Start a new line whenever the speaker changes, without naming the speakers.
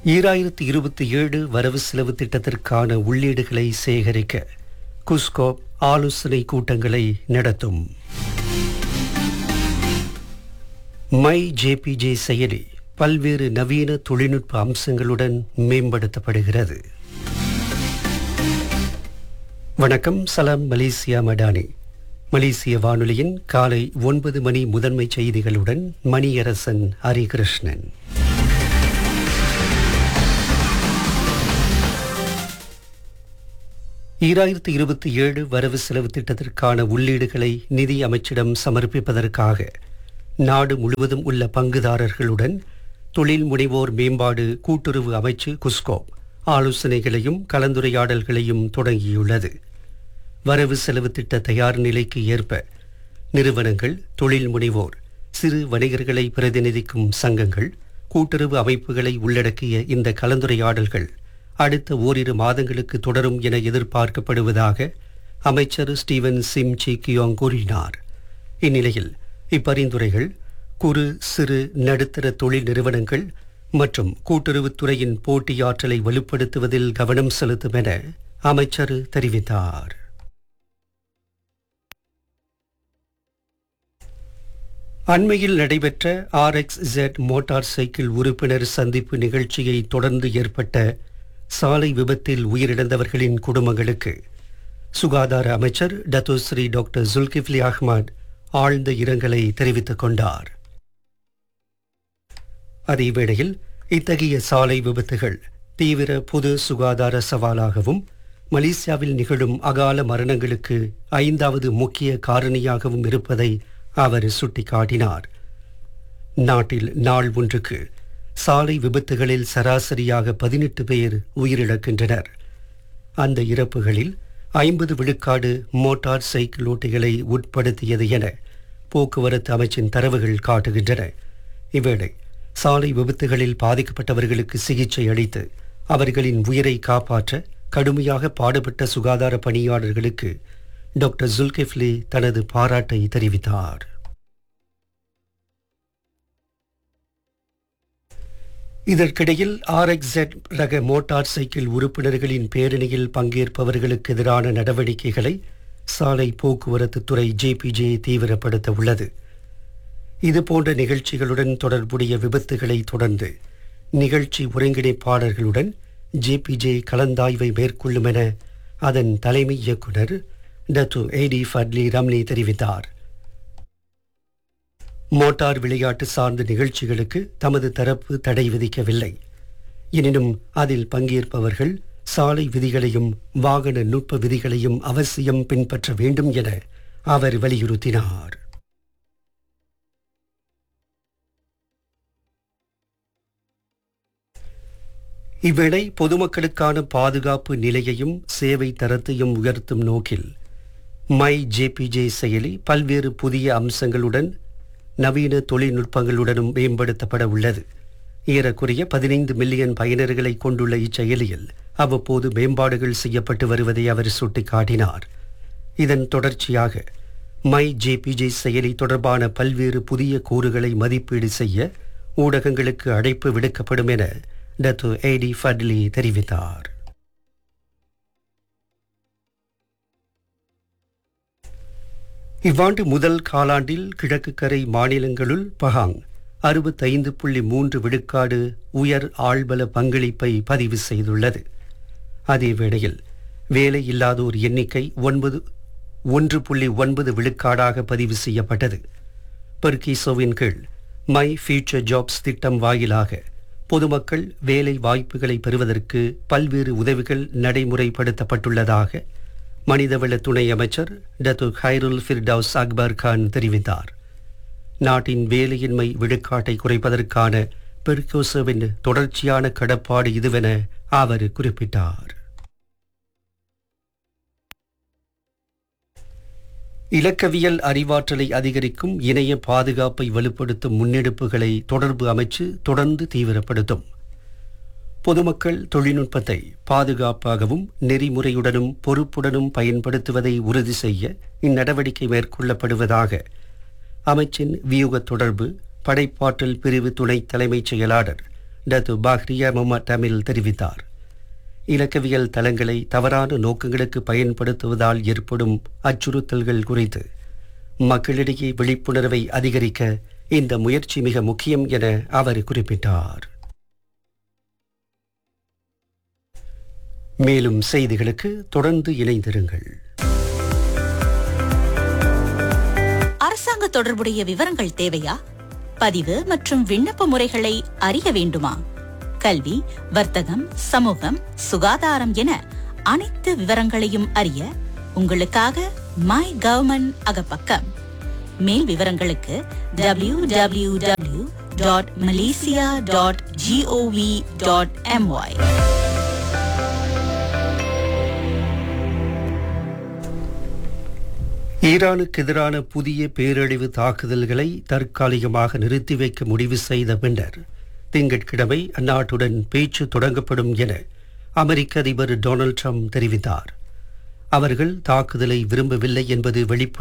ஈராயிரத்தி இருபத்தி ஏழு வரவு செலவு திட்டத்திற்கான உள்ளீடுகளை சேகரிக்க குஸ்கோப் ஆலோசனை கூட்டங்களை நடத்தும் மை ஜேபிஜே செயலி பல்வேறு நவீன தொழில்நுட்ப அம்சங்களுடன் மேம்படுத்தப்படுகிறது வணக்கம் சலாம் மலேசியா மடானி மலேசிய வானொலியின் காலை ஒன்பது மணி முதன்மை செய்திகளுடன் மணியரசன் ஹரிகிருஷ்ணன் ஈராயிரத்தி இருபத்தி ஏழு வரவு செலவு திட்டத்திற்கான உள்ளீடுகளை நிதி அமைச்சிடம் சமர்ப்பிப்பதற்காக நாடு முழுவதும் உள்ள பங்குதாரர்களுடன் தொழில் முனைவோர் மேம்பாடு கூட்டுறவு அமைச்சு குஸ்கோப் ஆலோசனைகளையும் கலந்துரையாடல்களையும் தொடங்கியுள்ளது வரவு செலவு திட்ட தயார் நிலைக்கு ஏற்ப நிறுவனங்கள் தொழில் முனைவோர் சிறு வணிகர்களை பிரதிநிதிக்கும் சங்கங்கள் கூட்டுறவு அமைப்புகளை உள்ளடக்கிய இந்த கலந்துரையாடல்கள் அடுத்த ஓரிரு மாதங்களுக்கு தொடரும் என எதிர்பார்க்கப்படுவதாக அமைச்சர் ஸ்டீவன் சிம் சி கியோங் கூறினார் இந்நிலையில் இப்பரிந்துரைகள் குறு சிறு நடுத்தர தொழில் நிறுவனங்கள் மற்றும் கூட்டுறவுத்துறையின் போட்டியாற்றலை வலுப்படுத்துவதில் கவனம் செலுத்தும் என அமைச்சர் தெரிவித்தார் அண்மையில் நடைபெற்ற ஆர்எக்ஸ் ஜெட் மோட்டார் சைக்கிள் உறுப்பினர் சந்திப்பு நிகழ்ச்சியை தொடர்ந்து ஏற்பட்ட சாலை விபத்தில் உயிரிழந்தவர்களின் குடும்பங்களுக்கு சுகாதார அமைச்சர் டத்தோஸ்ரீ டாக்டர் ஜுல்கிஃப்லி அஹ்மத் ஆழ்ந்த இரங்கலை தெரிவித்துக் கொண்டார் அதேவேளையில் இத்தகைய சாலை விபத்துகள் தீவிர பொது சுகாதார சவாலாகவும் மலேசியாவில் நிகழும் அகால மரணங்களுக்கு ஐந்தாவது முக்கிய காரணியாகவும் இருப்பதை அவர் சுட்டிக்காட்டினார் நாட்டில் நாள் ஒன்றுக்கு சாலை விபத்துகளில் சராசரியாக பதினெட்டு பேர் உயிரிழக்கின்றனர் அந்த இறப்புகளில் ஐம்பது விழுக்காடு மோட்டார் சைக்கிள் ஓட்டிகளை உட்படுத்தியது என போக்குவரத்து அமைச்சின் தரவுகள் காட்டுகின்றன இவ்வேளை சாலை விபத்துகளில் பாதிக்கப்பட்டவர்களுக்கு சிகிச்சை அளித்து அவர்களின் உயிரை காப்பாற்ற கடுமையாக பாடுபட்ட சுகாதார பணியாளர்களுக்கு டாக்டர் ஜுல்கிஃப்லி தனது பாராட்டை தெரிவித்தார் இதற்கிடையில் ஆர்எக்ஸெட் ரக மோட்டார் சைக்கிள் உறுப்பினர்களின் பேரணியில் பங்கேற்பவர்களுக்கு எதிரான நடவடிக்கைகளை சாலை போக்குவரத்து துறை ஜேபிஜே தீவிரப்படுத்த உள்ளது இதுபோன்ற நிகழ்ச்சிகளுடன் தொடர்புடைய விபத்துகளை தொடர்ந்து நிகழ்ச்சி ஒருங்கிணைப்பாளர்களுடன் ஜேபிஜே கலந்தாய்வை மேற்கொள்ளும் என அதன் தலைமை இயக்குனர் டத்து ஏடி ஃபட்லி ரம்னி தெரிவித்தார் மோட்டார் விளையாட்டு சார்ந்த நிகழ்ச்சிகளுக்கு தமது தரப்பு தடை விதிக்கவில்லை எனினும் அதில் பங்கேற்பவர்கள் சாலை விதிகளையும் வாகன நுட்ப விதிகளையும் அவசியம் பின்பற்ற வேண்டும் என அவர் வலியுறுத்தினார் இவ்வேளை பொதுமக்களுக்கான பாதுகாப்பு நிலையையும் சேவை தரத்தையும் உயர்த்தும் நோக்கில் மை ஜேபிஜே செயலி பல்வேறு புதிய அம்சங்களுடன் நவீன தொழில்நுட்பங்களுடனும் மேம்படுத்தப்பட உள்ளது ஏறக்குறைய பதினைந்து மில்லியன் பயனர்களை கொண்டுள்ள இச்செயலியில் அவ்வப்போது மேம்பாடுகள் செய்யப்பட்டு வருவதை அவர் சுட்டிக்காட்டினார் இதன் தொடர்ச்சியாக மை ஜேபிஜே செயலி தொடர்பான பல்வேறு புதிய கூறுகளை மதிப்பீடு செய்ய ஊடகங்களுக்கு அழைப்பு விடுக்கப்படும் என டத்து ஏடி ஃபட்லி தெரிவித்தார் இவ்வாண்டு முதல் காலாண்டில் கிழக்கு கரை மாநிலங்களுள் பஹாங் அறுபத்தைந்து புள்ளி மூன்று விழுக்காடு உயர் ஆழ்பல பங்களிப்பை பதிவு செய்துள்ளது அதேவேளையில் வேலை இல்லாதோர் எண்ணிக்கை ஒன்பது ஒன்று புள்ளி ஒன்பது விழுக்காடாக பதிவு செய்யப்பட்டது பெர்கிசோவின் கீழ் மை ஃபியூச்சர் ஜாப்ஸ் திட்டம் வாயிலாக பொதுமக்கள் வேலை வாய்ப்புகளை பெறுவதற்கு பல்வேறு உதவிகள் நடைமுறைப்படுத்தப்பட்டுள்ளதாக மனிதவள துணை அமைச்சர் Datuk Hairul Firdaus Akbar Khan தெரிவித்தார் நாட்டின் வேலையின்மை விழுக்காட்டை குறைப்பதற்கான பெர்கோசோவின் தொடர்ச்சியான கடப்பாடு இதுவென அவர் குறிப்பிட்டார் இலக்கவியல் அறிவாற்றலை அதிகரிக்கும் இணைய பாதுகாப்பை வலுப்படுத்தும் முன்னெடுப்புகளை தொடர்பு அமைச்சு தொடர்ந்து தீவிரப்படுத்தும் பொதுமக்கள் தொழில்நுட்பத்தை பாதுகாப்பாகவும் நெறிமுறையுடனும் பொறுப்புடனும் பயன்படுத்துவதை உறுதி செய்ய இந்நடவடிக்கை மேற்கொள்ளப்படுவதாக அமைச்சின் வியூக தொடர்பு படைப்பாற்றல் பிரிவு துணை தலைமைச் செயலாளர் டத்து பாஹ்ரியா முகமது தமிழ் தெரிவித்தார் இலக்கவியல் தளங்களை தவறான நோக்கங்களுக்கு பயன்படுத்துவதால் ஏற்படும் அச்சுறுத்தல்கள் குறித்து மக்களிடையே விழிப்புணர்வை அதிகரிக்க இந்த முயற்சி மிக முக்கியம் என அவர் குறிப்பிட்டார் மேலும் செய்திகளுக்கு தொடர்ந்து இணைந்திருங்கள்
அரசாங்க தொடர்புடைய விவரங்கள் தேவையா பதிவு மற்றும் விண்ணப்ப முறைகளை அறிய வேண்டுமா கல்வி வர்த்தகம் சமூகம் சுகாதாரம் என அனைத்து விவரங்களையும் அறிய உங்களுக்காக மை கவர்மெண்ட் அகப்பக்கம் மேல் விவரங்களுக்கு W W W dot Malaysia dot G O V dot M Y
ஈரானுக்கு எதிரான புதிய பேரழிவு தாக்குதல்களை தற்காலிகமாக நிறுத்தி வைக்க முடிவு செய்த பின்னர் திங்கட்கிழமை அந்நாட்டுடன் பேச்சு தொடங்கப்படும் என அமெரிக்க அதிபர் டொனால்ட் ட்ரம்ப் தெரிவித்தார் அவர்கள் தாக்குதலை விரும்பவில்லை என்பது வெளிப்படை